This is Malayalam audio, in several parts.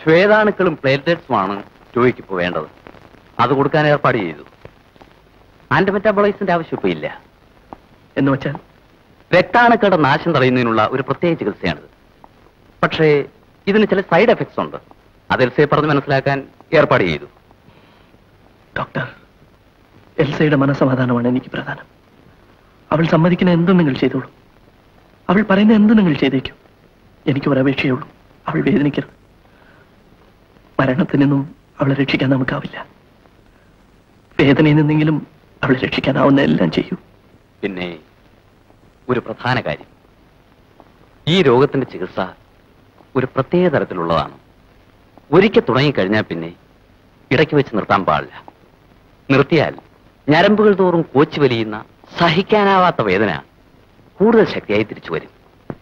ശ്വേതാണുക്കളും പ്ലേറ്റ്ലെറ്റ്സുമാണ് ജോയിക്ക് ഇപ്പോൾ വേണ്ടത് അത് കൊടുക്കാൻ ഏർപ്പാട് ചെയ്തു ആന്റി മെറ്റാബോളൈസിന്റെ ആവശ്യം ഇപ്പോൾ ഇല്ല എന്ന് വെച്ചാൽ രക്താണുക്കളുടെ നാശം തടയുന്നതിനുള്ള ഒരു പ്രത്യേക ചികിത്സയാണിത് പക്ഷേ ഇതിന് ചില സൈഡ് എഫക്ട്സ് ഉണ്ട് അത് എൽസയെ പറഞ്ഞ് മനസ്സിലാക്കാൻ ഏർപ്പാട് ചെയ്തു ഡോക്ടർ എൽസയുടെ മനസ്സമാധാനമാണ് എനിക്ക് പ്രധാനം അവൾ സമ്മതിക്കുന്ന എന്തും നിങ്ങൾ ചെയ്തോളൂ അവൾ പറയുന്ന എന്തും നിങ്ങൾ ചെയ്തേക്കും എനിക്ക് ഒരപേക്ഷയേ ഉള്ളൂ അവൾ വേദനിക്കരുത് മരണത്തിൽ നിന്നും അവളെ രക്ഷിക്കാൻ നമുക്കാവില്ല വേദനയിൽ നിന്നെങ്കിലും അവളെ രക്ഷിക്കാനാവുന്ന എല്ലാം ചെയ്യൂ പിന്നെ ഒരു പ്രധാന കാര്യം ഈ രോഗത്തിന്റെ ചികിത്സ ഒരു പ്രത്യേക തരത്തിലുള്ളതാണ് ഒരിക്കൽ തുടങ്ങിക്കഴിഞ്ഞാൽ പിന്നെ ഇടയ്ക്ക് വെച്ച് നിർത്താൻ പാടില്ല നിർത്തിയാൽ ഞരമ്പുകൾ തോറും കോച്ചു വലിയുന്ന സഹിക്കാനാവാത്ത വേദന കൂടുതൽ ശക്തിയായി തിരിച്ചു വരും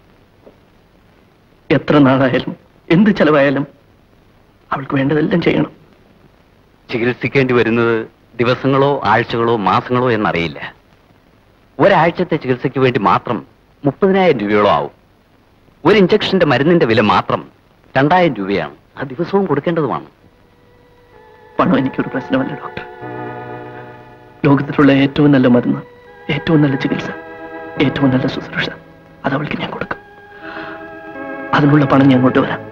എത്ര നാളായാലും എന്ത് ചെലവായാലും അവൾക്ക് വേണ്ടതെല്ലാം ചെയ്യണം ചികിത്സിക്കേണ്ടി വരുന്നത് ദിവസങ്ങളോ ആഴ്ചകളോ മാസങ്ങളോ എന്നറിയില്ല ഒരാഴ്ചത്തെ ചികിത്സയ്ക്ക് വേണ്ടി മാത്രം മുപ്പതിനായിരം രൂപയോളം ആവും ഒരു ഇഞ്ചക്ഷന്റെ മരുന്നിന്റെ വില മാത്രം രണ്ടായിരം രൂപയാണ് ആ ദിവസവും കൊടുക്കേണ്ടതുമാണ് പണം എനിക്കൊരു പ്രശ്നമല്ല ഡോക്ടർ ലോകത്തിലുള്ള ഏറ്റവും നല്ല മരുന്ന് ഏറ്റവും നല്ല ചികിത്സ ഏറ്റവും നല്ല ശുശ്രൂഷ അത് അവൾക്ക് ഞാൻ കൊടുക്കും അതിനുള്ള പണം ഞാൻ കൊണ്ടുവരാം